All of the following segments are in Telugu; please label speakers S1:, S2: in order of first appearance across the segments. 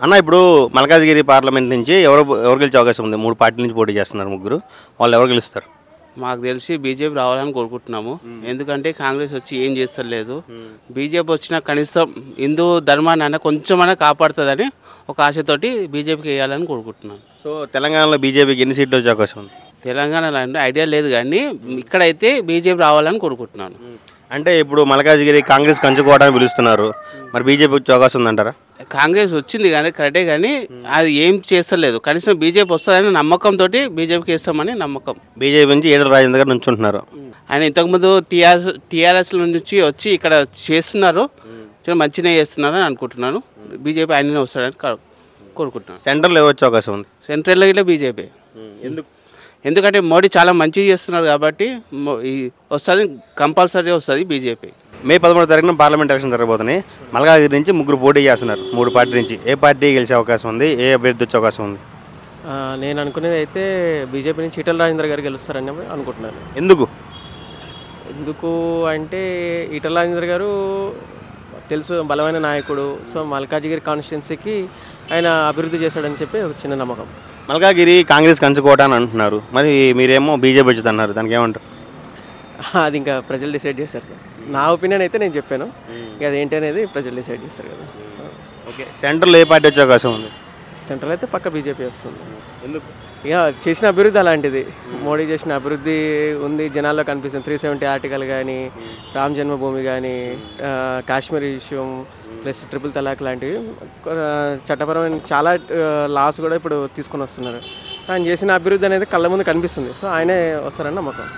S1: అన్న ఇప్పుడు మల్కాజ్గిరి పార్లమెంట్ నుంచి ఎవరు ఎవరు గెలిచే అవకాశం ఉంది మూడు పార్టీల నుంచి పోటీ చేస్తున్నారు ముగ్గురు వాళ్ళు ఎవరు గెలుస్తారు
S2: మాకు తెలిసి బీజేపీ రావాలని కోరుకుంటున్నాము ఎందుకంటే కాంగ్రెస్ వచ్చి ఏం చేస్తలేదు బీజేపీ వచ్చినా కనీసం హిందూ ధర్మాన్ని అన్న కొంచెమైనా కాపాడుతుందని ఒక ఆశతోటి బీజేపీకి వేయాలని కోరుకుంటున్నాను
S1: సో తెలంగాణలో బీజేపీకి ఎన్ని సీట్లు వచ్చే అవకాశం ఉంది
S2: తెలంగాణలో అంటే ఐడియా లేదు కానీ ఇక్కడైతే బీజేపీ రావాలని కోరుకుంటున్నాను
S1: అంటే ఇప్పుడు మల్కాజ్గిరి కాంగ్రెస్ కంచుకోవడానికి పిలుస్తున్నారు మరి బీజేపీ వచ్చే అవకాశం ఉందంటారా
S2: కాంగ్రెస్ వచ్చింది కానీ కరెక్టే కానీ అది ఏం చేస్తలేదు కనీసం బీజేపీ వస్తుందని నమ్మకంతో బీజేపీకి వేస్తామని నమ్మకం
S1: బీజేపీ నుంచి ఏడు రాజేంద్ర గారు నుంచుంటున్నారు
S2: ఆయన ఇంతకుముందు టీఆర్ఎస్ టీఆర్ఎస్ నుంచి వచ్చి ఇక్కడ చేస్తున్నారు చాలా మంచిగా చేస్తున్నారు అని అనుకుంటున్నాను బీజేపీ ఆయననే వస్తాడని కో- కోరుకుంటున్నాను
S1: సెంట్రల్ ఎవరు వచ్చే అవకాశం ఉంది
S2: సెంట్రల్లో ఇట్లా బీజేపీ
S1: ఎందుకు
S2: ఎందుకంటే మోడీ చాలా మంచిగా చేస్తున్నారు కాబట్టి మో- ఈ వస్తుంది కంపల్సరీ వస్తుంది బీజేపీ
S1: మే పదమూడు తారీఖున పార్లమెంట్ ఎలక్షన్ జరగబోతున్నాయి మల్కాజ్గిరి నుంచి ముగ్గురు పోటీ చేస్తున్నారు మూడు పార్టీ నుంచి ఏ పార్టీ గెలిచే అవకాశం ఉంది ఏ అభ్యర్థి వచ్చే అవకాశం ఉంది
S3: ఆ, నేను అనుకునేది అయితే బీజేపీ నుంచి ఈటల రాజేంద్ర గారు గెలుస్తారని అనుకుంటున్నాను
S1: ఎందుకు
S3: ఎందుకు అంటే ఈటల రాజేంద్ర గారు తెలుసు బలమైన నాయకుడు సో మల్కాజిగిరి కాన్స్టిట్యున్సీకి ఆయన అభివృద్ధి చేశాడని చెప్పి ఒక చిన్న నమ్మకం
S1: మల్కాగిరి కాంగ్రెస్ కంచుకోట అని అంటున్నారు మరి మీరేమో బీజేపీ వచ్చింది అన్నారు దానికి ఏమంటారు
S3: అది ఇంకా ప్రజలు డిసైడ్ చేస్తారు సార్ నా ఒపీనియన్ అయితే నేను చెప్పాను ఇక అదేంటి అనేది ప్రజలు డిసైడ్ చేస్తారు కదా
S1: ఓకే సెంట్రల్లో ఏ పార్టీ వచ్చే అవకాశం ఉంది
S3: సెంట్రల్ అయితే పక్క బీజేపీ వస్తుంది
S1: ఎందుకు
S3: ఇక చేసిన అభివృద్ధి అలాంటిది మోడీ చేసిన అభివృద్ధి ఉంది జనాల్లో కనిపిస్తుంది త్రీ సెవెంటీ ఆర్టికల్ కానీ రామ్ జన్మభూమి కానీ ఆ, Kashmir issue plus triple talaq లాంటివి కొ- చట్టపరమైన చాలా లాస్ కూడా ఇప్పుడు తీసుకొని వస్తున్నారు సో ఆయన చేసిన అభివృద్ధి అనేది కళ్ళ ముందు కనిపిస్తుంది సో ఆయనే వస్తారని నమ్మకం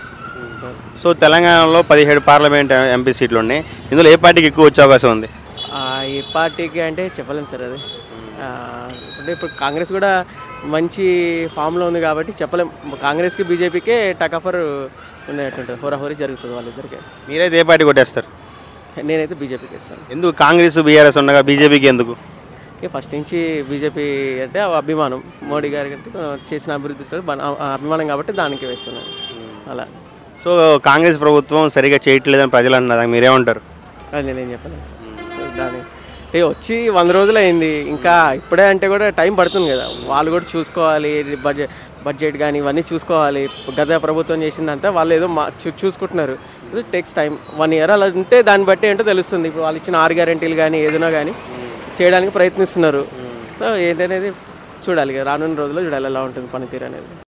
S1: సో తెలంగాణలో పదిహేడు పార్లమెంట్ ఎంపీ సీట్లు ఉన్నాయి ఇందులో ఏ పార్టీకి ఎక్కువ వచ్చే అవకాశం ఉంది
S3: ఆ, ఏ పార్టీకి అంటే చెప్పలేం సార్ అది ఆ, అంటే ఇప్పుడు కాంగ్రెస్ కూడా మంచి ఫామ్లో ఉంది కాబట్టి చెప్పలేం కాంగ్రెస్కి బీజేపీకే టకాఫర్ ఉండేటుంటుంది హోరాహోరీ జరుగుతుంది వాళ్ళిద్దరికి
S1: మీరైతే ఏ పార్టీ కొట్టేస్తారు
S3: నేనైతే బీజేపీకి ఇస్తాను
S1: ఎందుకు కాంగ్రెస్ బీఆర్ఎస్ ఉండగా బీజేపీకి ఎందుకు
S3: ఇక ఫస్ట్ నుంచి బీజేపీ అంటే ఆ అభిమానం మోడీ గారి కంటే చేసిన అభివృద్ధి చూసి బన- ఆ అభిమానం కాబట్టి దానికి వేస్తున్నాను అలా
S1: సో కాంగ్రెస్ ప్రభుత్వం సరిగా చేయట్లేదని ప్రజలు అంటున్నారు దానికి మీరేమంటారు
S3: అది నేనేం చెప్పలేను సార్ సో దాని అంటే వచ్చి వంద రోజులు అయింది ఇంకా ఇప్పుడే అంటే కూడా టైం పడుతుంది కదా వాళ్ళు కూడా చూసుకోవాలి బడ్జెట్ బడ్జెట్ కానీ ఇవన్నీ చూసుకోవాలి గత ప్రభుత్వం చేసిందంతా వాళ్ళు ఏదో మా చూ- చూసుకుంటున్నారు టెక్స్ టైం వన్ ఇయర్ అలా ఉంటే దాన్ని బట్టి ఏంటో తెలుస్తుంది ఇప్పుడు వాళ్ళు ఇచ్చిన ఆరు గ్యారెంటీలు కానీ ఏదైనా కానీ చేయడానికి ప్రయత్నిస్తున్నారు సో ఏంటనేది చూడాలి ఇక రానున్న రోజుల్లో చూడాలి ఎలా ఉంటుంది పనితీరు అనేది